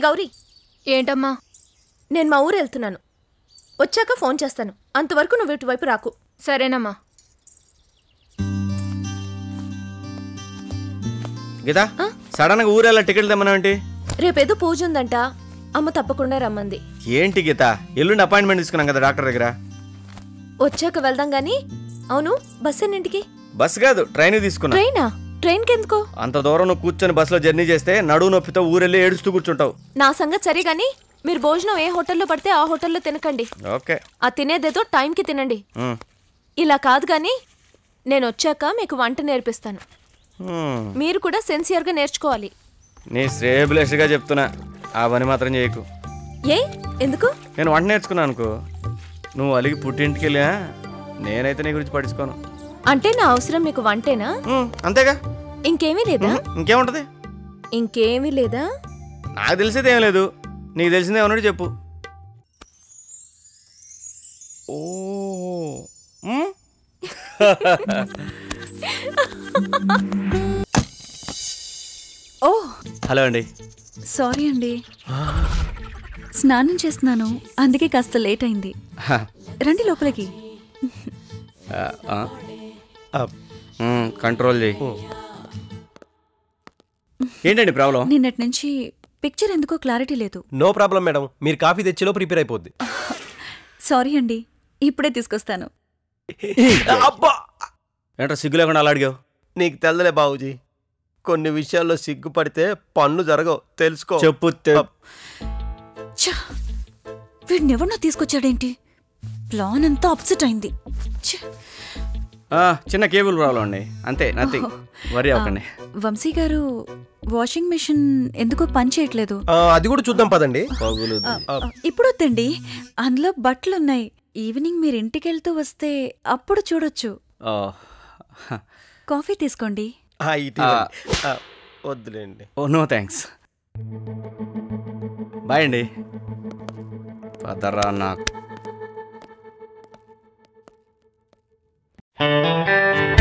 గౌరీ ఏంటమ్మా నేను మా ఊరు వెళ్తున్నాను వచ్చాక ఫోన్ చేస్తాను అంతవరకు నువ్వు ఇటువైపు రాకు సరేనమ్మా గీతా సడన్ గా ఊరేలా టికెట్లు తెమ్మన్నావేంటి రేపేదో పూజ ఉందంట అమ్మ తప్పకుండా రమ్మంది ఏంటి గీత ఎల్లుండి అపాయింట్మెంట్ తీసుకున్నాం కదా డాక్టర్ దగ్గర వచ్చాక వెళ్దాం గాని అవును బస్ ఎన్నింటికి బస్ కాదు ట్రైన్ తీసుకున్నా ట్రైనా ట్రైన్కి ఎందుకో అంత దూరం నువ్వు కూర్చొని బస్సులో జర్నీ చేస్తే నడువు నొప్పితో ఊరెళ్ళి ఏడుస్తూ కూర్చుంటావు నా సంగతి సరే గాని మీరు భోజనం ఏ హోటల్లో పడితే ఆ హోటల్లో తినకండి ఓకే ఆ తినేదేదో టైంకి తినండి ఉమ్. ఇలా కాదు గాని నేను వచ్చాక మీకు వంట నేర్పిస్తాను ఉమ్. మీరు కూడా సిన్సియర్గా నేర్చుకోవాలి నీ శ్రేయభిలాషిగా చెప్తున్నా ఆ పని మాత్రం చేయకు ఏ ఎందుకు నేను వంట నేర్చుకున్నాను అనుకో నువ్వు అలిగి పుట్టింటికి వెళ్ళా నేనైతే నీ గురించి పట్టించుకోను అంటే నా అవసరం మీకు వంటేనా ఉమ్, అంతేగా ఇంకేమీ లేదా ఇంకేముంటది ఇంకేమీ లేదా నాకు తెలిసేది ఏం లేదు నీకు తెలిసిందే ఏమన్నాడు చెప్పు ఓ ఉమ్? ఓ హలో అండి సారీ అండి స్నానం చేస్తున్నాను అందుకే కాస్త లేట్ అయింది హ, రండి లోపలికి ఆ, ఆ. ఉమ్, కంట్రోల్ చేయి ఏంటండి ప్రాబ్లం నిన్నటి నుంచి పిక్చర్ ఎందుకో క్లారిటీ లేదు నో ప్రాబ్లం మేడం మీరు కాఫీ తెచ్చిలో ప్రిపేర్ అయిపోద్ది సారీ అండి ఇప్పుడే తీసుకొస్తాను అబ్బా ఏంట్రా సిగ్గు లేకుండా అలా అడిగావు నీకు తెల్లలే బాబుజీ కొన్ని విషయాల్లో సిగ్గుపడితే పనులు జరగవు తెలుసుకో చెప్పు తె- ఛ! వీడినెవరినో తీసుకొచ్చాడేంటి ప్లాన్ అంతా అప్సెట్ అయింది ఛ! ఆ, చిన్న కేబుల్ ప్రాబ్లం అండి అంతే నథింగ్ వరి అవ్వకండి వంశీ గారు వాషింగ్ మెషిన్ ఎందుకో పని చేయట్లేదు ఆ, అది కూడా చూద్దాం పదండి పగులు ఇప్పుడు వద్దండి అందులో బట్టలు ఉన్నాయి ఈవినింగ్ మీరు ఇంటికి వెళ్తూ వస్తే అప్పుడు చూడొచ్చు ఓ కాఫీ తీసుకోండి ఆ, ఇటు ఇవ్వండి. ఆ, వద్దులేండి ఓ నో థ్యాంక్స్ బాయ్ అండి పదరా నాకు